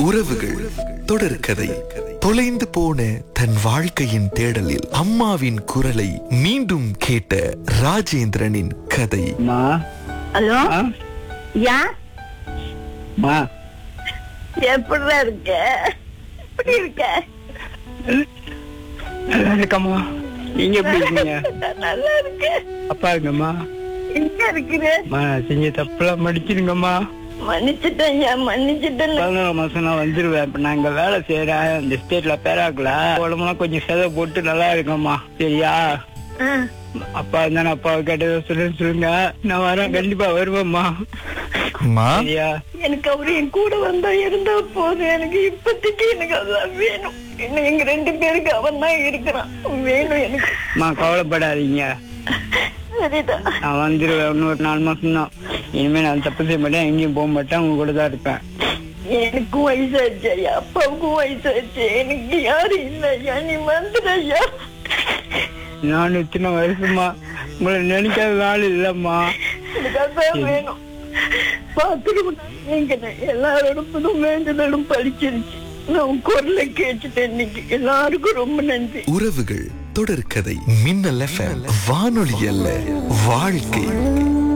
உறவுகள் தொடர்கதை தொலைந்து போன தன் வாழ்க்கையின் தேடலில் அம்மாவின் குரலை மீண்டும் கேட்ட ராஜேந்திரனின் கதை மா ஹலோ ஆ யா மா எப்படிடா இருக்க எப்படி இருக்க நல்லா இருக்கம்மா நீங்க எப்படி இருக்கீங்க நல்லா இருக்க அப்பா இருக்கம்மா எங்க இருக்கிற மா நான் செஞ்ச தப்புலாம் மடிச்சிருங்கம்மா மன்னிச்சிட்டேன் ஐயா மன்னிச்சிட்டேன் பதினோரு மாசம் நான் வந்துருவேன் இப்ப நான் இங்க வேலை செய்யறேன் இந்த ஸ்டேட்ல பேராக்கல உடம்புலாம் கொஞ்சம் செலவு போட்டு நல்லா இருக்கம்மா சரியா ஆ, அப்பா இருந்தா நான் அப்பாவை கேட்டதை சொல்லுன்னு சொல்லுங்க நான் வரேன் கண்டிப்பா வருவேம்மா அம்மா சரியா எனக்கு அவரு என் கூட வந்தா இருந்தா போதும் எனக்கு இப்போதைக்கு எனக்கு அதான் வேணும் இன்னும் எங்க ரெண்டு பேருக்கு அவன் தான் இருக்கிறான் வேணும் எனக்கு அம்மா கவலைப்படாதீங்க சரிதான் நான் வந்துருவேன் இன்னொரு நாலு மாசம் தான் இனிமே நான் தப்பு செய்ய மாட்டேன் எங்கேயும் போக மாட்டேன் உங்க கூட தான் இருப்பேன் எனக்கும் வயசாச்சு ஐயா அப்பாவுக்கும் வயசாச்சு எனக்கு யாரும் இல்லை ஐயா நீ வந்துடு ஐயா நான் இத்தனை வருஷமா உங்களை நினைக்காத நாள் இல்லம்மா எனக்கு அதான் வேணும் பாத்துக்க நீங்க எல்லாரோட புதும் வேண்டுதலும் பழிச்சிருச்சு நான் உன் குரலை கேட்டுட்டேன் இன்னைக்கு எல்லாருக்கும் ரொம்ப நன்றி உறவுகள் தொடர்கதை மின்னல் எஃப்எம் வானொலி அல்ல வாழ்க்கை